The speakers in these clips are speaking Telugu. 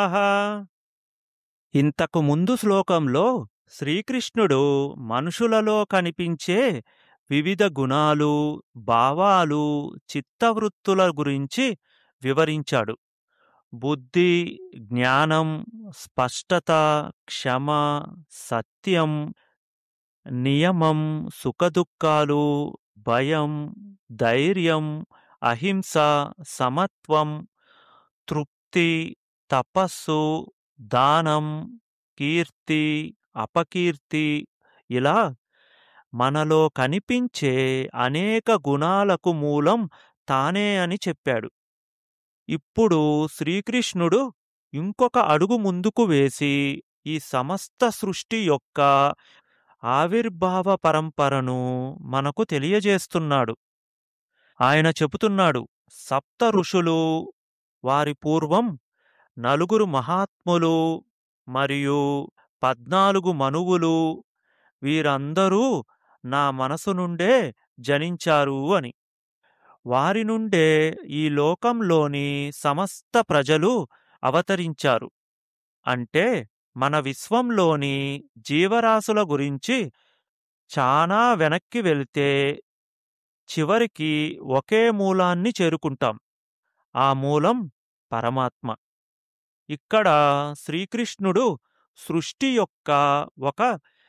ఇంతకు ముందు శ్లోకంలో శ్రీకృష్ణుడు మనుషులలో కనిపించే వివిధ గుణాలు భావాలు చిత్తవృత్తుల గురించి వివరించాడు బుద్ధి జ్ఞానం స్పష్టత క్షమ సత్యం నియమం సుఖదుఖాలు భయం ధైర్యం అహింస సమత్వం తృప్తి తపస్సు దానం కీర్తి అపకీర్తి ఇలా మనలో కనిపించే అనేక గుణాలకు మూలం తానే అని చెప్పాడు ఇప్పుడు శ్రీకృష్ణుడు ఇంకొక అడుగు ముందుకు వేసి ఈ సమస్త సృష్టి యొక్క ఆవిర్భావ పరంపరను మనకు తెలియజేస్తున్నాడు ఆయన చెబుతున్నాడు సప్త ఋషులు వారి పూర్వం నలుగురు మహాత్ములు మరియు పద్నాలుగు మనువులు వీరందరూ నా మనసు నుండే జనించారు అని వారి నుండే ఈ లోకంలోని సమస్త ప్రజలు అవతరించారు అంటే మన విశ్వంలోని జీవరాశుల గురించి చానా వెనక్కి వెళితే చివరికి ఒకే మూలాన్ని చేరుకుంటాం ఆ మూలం పరమాత్మ ఇక్కడ శ్రీకృష్ణుడు సృష్టి యొక్క ఒక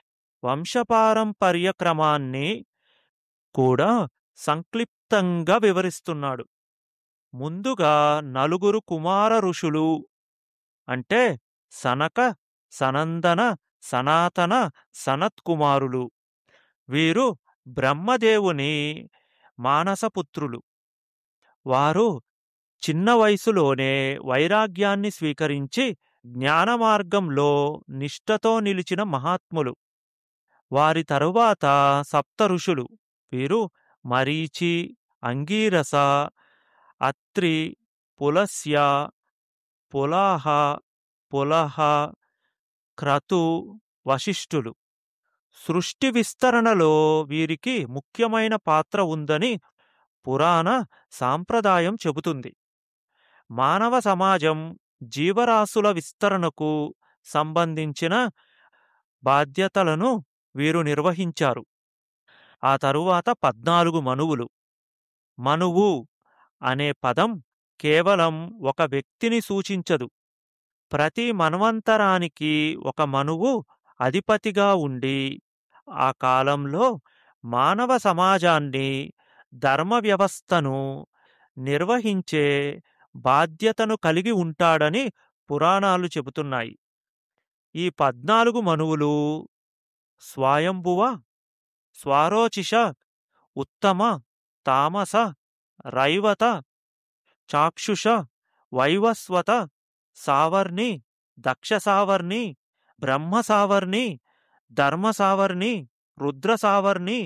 వంశపారంపర్య క్రమాన్ని కూడా సంక్లిప్తంగా వివరిస్తున్నాడు ముందుగా నలుగురు కుమార ఋషులు అంటే సనక సనందన సనాతన సనత్కుమారులు వీరు బ్రహ్మదేవుని మానసపుత్రులు వారు చిన్న వయసులోనే వైరాగ్యాన్ని స్వీకరించి జ్ఞానమార్గంలో నిష్ఠతో నిలిచిన మహాత్ములు వారి తరువాత సప్త ఋషులు వీరు మరీచి అంగీరస అత్రి పులస్య పులాహ పులహ క్రతు వశిష్ఠులు సృష్టి విస్తరణలో వీరికి ముఖ్యమైన పాత్ర ఉందని పురాణ సాంప్రదాయం చెబుతుంది మానవ సమాజం జీవరాశుల విస్తరణకు సంబంధించిన బాధ్యతలను వీరు నిర్వహించారు ఆ తరువాత పద్నాలుగు మనువులు మనువు అనే పదం కేవలం ఒక వ్యక్తిని సూచించదు ప్రతి మన్వంతరానికి ఒక మనువు అధిపతిగా ఉండి ఆ కాలంలో మానవ సమాజాన్ని ధర్మ వ్యవస్థను నిర్వహించే బాధ్యతను కలిగి ఉంటాడని పురాణాలు చెబుతున్నాయి ఈ పద్నాలుగు మనువులు స్వయంభువ స్వారోచిష ఉత్తమ తామస రైవత చాక్షుష వైవస్వత సావర్ణి దక్షసావర్ణి బ్రహ్మసావర్ణి ధర్మసావర్ణి రుద్రసావర్ణి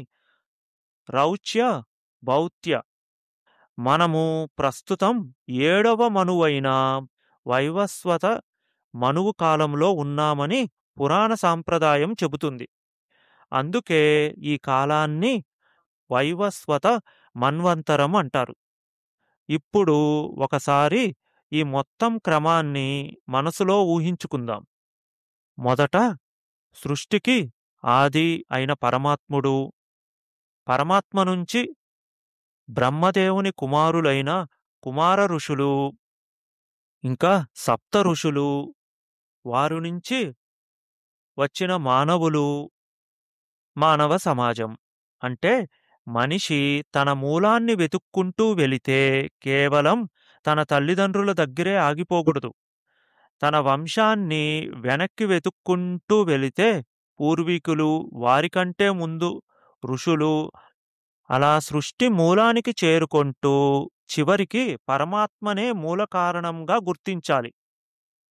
రౌచ్య భౌత్య మనము ప్రస్తుతం ఏడవ మనువైన వైవస్వత మనువు కాలంలో ఉన్నామని పురాణ సాంప్రదాయం చెబుతుంది అందుకే ఈ కాలాన్ని వైవస్వత మన్వంతరం అంటారు ఇప్పుడు ఒకసారి ఈ మొత్తం క్రమాన్ని మనసులో ఊహించుకుందాం మొదట సృష్టికి ఆది అయిన పరమాత్ముడు పరమాత్మ నుంచి బ్రహ్మదేవుని కుమారులైన కుమార ఋషులు ఇంకా సప్త ఋషులు వారు నుంచి వచ్చిన మానవులు మానవ సమాజం అంటే మనిషి తన మూలాన్ని వెతుక్కుంటూ వెళితే కేవలం తన తల్లిదండ్రుల దగ్గరే ఆగిపోకూడదు తన వంశాన్ని వెనక్కి వెతుక్కుంటూ వెళితే పూర్వీకులు వారికంటే ముందు ఋషులు అలా సృష్టి మూలానికి చేరుకుంటూ చివరికి పరమాత్మనే మూల కారణంగా గుర్తించాలి